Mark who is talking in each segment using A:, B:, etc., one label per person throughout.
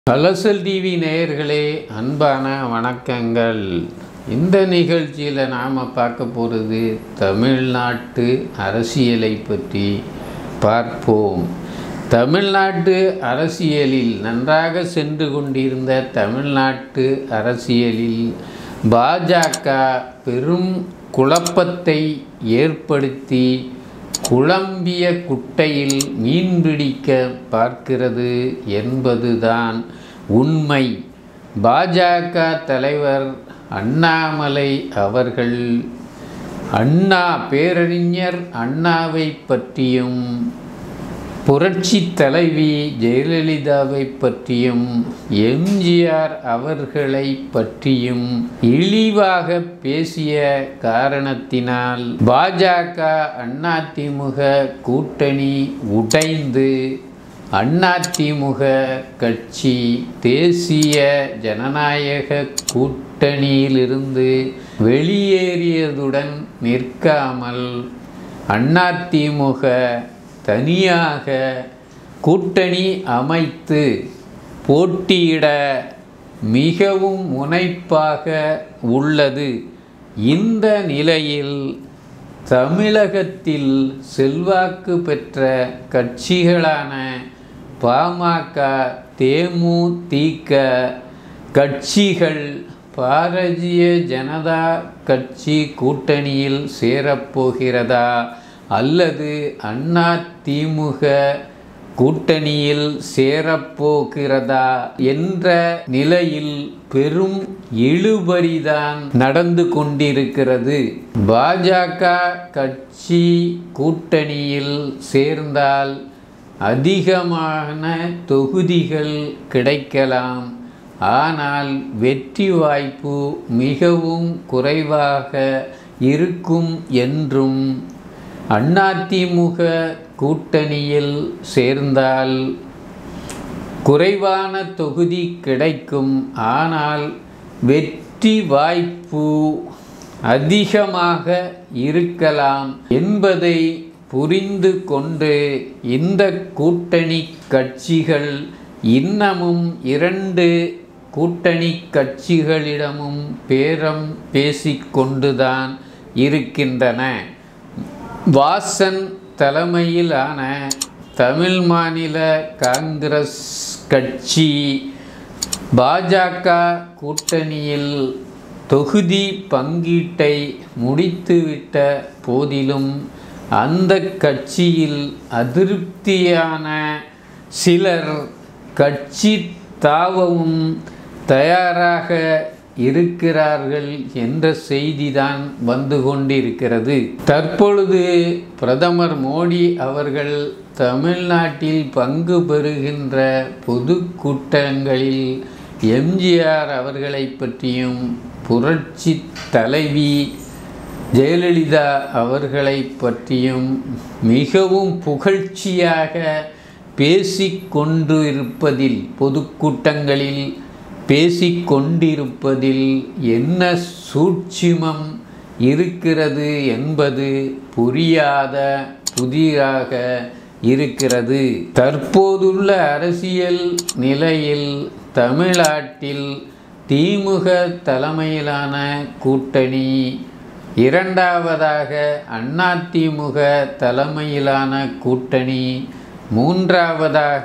A: கலசல் TV நேயர்களே அன்பான வணக்கங்கள் இந்த நிகழ்ச்சியில் நாம் பார்க்க போகிறது தமிழ்நாட்டு அரசியலை பற்றி பார்ப்போம் தமிழ்நாட்டு அரசியலில் நன்றாக சென்று கொண்டிருந்த தமிழ்நாட்டு அரசியலில் பாஜக பெரும் குழப்பத்தை ஏற்படுத்தி குழம்பிய குட்டையில் மீன் பிடிக்க பார்க்கிறது என்பதுதான் உண்மை பாஜக தலைவர் அண்ணாமலை அவர்கள் அண்ணா பேரறிஞர் அண்ணாவை பற்றியும் புரட்சி தலைவி ஜெயலலிதாவை பற்றியும் எம்ஜிஆர் அவர்களை பற்றியும் இழிவாக பேசிய காரணத்தினால் பாஜக அதிமுக கூட்டணி உடைந்து அதிமுக கட்சி தேசிய ஜனநாயக கூட்டணியிலிருந்து வெளியேறியதுடன் நிற்காமல் அதிமுக தனியாக கூட்டணி அமைத்து போட்டியிட மிகவும் முனைப்பாக உள்ளது இந்த நிலையில் தமிழகத்தில் செல்வாக்கு பெற்ற கட்சிகளான பாமக தேமுதிக கட்சிகள் பாரதிய ஜனதா கட்சி கூட்டணியில் சேரப்போகிறதா அல்லது அண்ணா திமுக கூட்டணியில் சேரப்போகிறதா என்ற நிலையில் பெரும் இழுபறிதான் நடந்து கொண்டிருக்கிறது பாஜக கட்சி கூட்டணியில் சேர்ந்தால் அதிகமான தொகுதிகள் கிடைக்கலாம் ஆனால் வெற்றி வாய்ப்பு மிகவும் குறைவாக இருக்கும் என்றும் அதிமுக கூட்டணியில் சேர்ந்தால் குறைவான தொகுதி கிடைக்கும் ஆனால் வெற்றி வாய்ப்பு அதிகமாக இருக்கலாம் என்பதை புரிந்து கொண்டு இந்த கூட்டணி கட்சிகள் இன்னமும் இரண்டு கூட்டணி கட்சிகளிடமும் பேரம் பேசிக்கொண்டுதான் இருக்கின்றன வாசன் தலைமையிலான தமிழ் மாநில காங்கிரஸ் கட்சி பாஜக கூட்டணியில் தொகுதி பங்கீட்டை முடித்துவிட்ட போதிலும் அந்த கட்சியில் அதிருப்தியான சிலர் கட்சி தாவவும் தயாராக இருக்கிறார்கள் என்ற செய்திதான் வந்து கொண்டிருக்கிறது தற்பொழுது பிரதமர் மோடி அவர்கள் தமிழ்நாட்டில் பங்கு பெறுகின்ற பொது கூட்டங்களில் எம்ஜிஆர் அவர்களை பற்றியும் புரட்சி தலைவி ஜெயலலிதா அவர்களை பற்றியும் மிகவும் புகழ்ச்சியாக பேசிக்கொண்டு இருப்பதில் பொதுக்கூட்டங்களில் பேசிக்கொண்டிருப்பதில் என்ன சூட்சிமம் இருக்கிறது என்பது புரியாத புதிராக இருக்கிறது தற்போதுள்ள அரசியல் நிலையில் தமிழ்நாட்டில் திமுக தலைமையிலான கூட்டணி இரண்டாவதாக அதிமுக தலைமையிலான கூட்டணி மூன்றாவதாக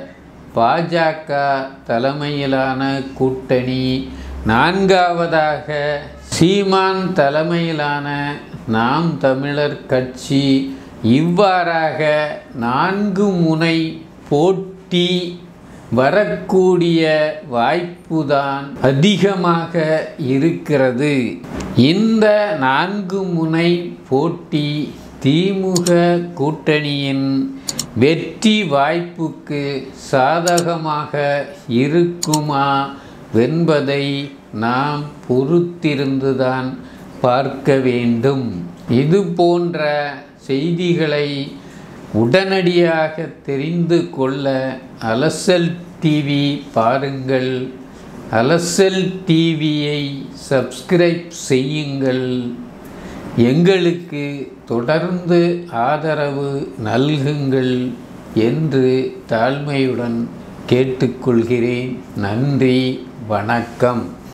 A: பாஜக தலைமையிலான கூட்டணி நான்காவதாக சீமான் தலைமையிலான நாம் தமிழர் கட்சி இவ்வாறாக நான்கு முனை போட்டி வரக்கூடிய வாய்ப்புதான் அதிகமாக இருக்கிறது இந்த நான்கு முனை போட்டி திமுக கூட்டணியின் வெற்றி வாய்ப்புக்கு சாதகமாக இருக்குமா என்பதை நாம் பொறுத்திருந்துதான் பார்க்க வேண்டும் இது போன்ற செய்திகளை உடனடியாக தெரிந்து கொள்ள அலசல் டிவி பாருங்கள் அலசல் டிவியை சப்ஸ்கிரைப் செய்யுங்கள் எங்களுக்கு தொடர்ந்து ஆதரவு நல்குங்கள் என்று தாழ்மையுடன் கேட்டுக்கொள்கிறேன் நன்றி வணக்கம்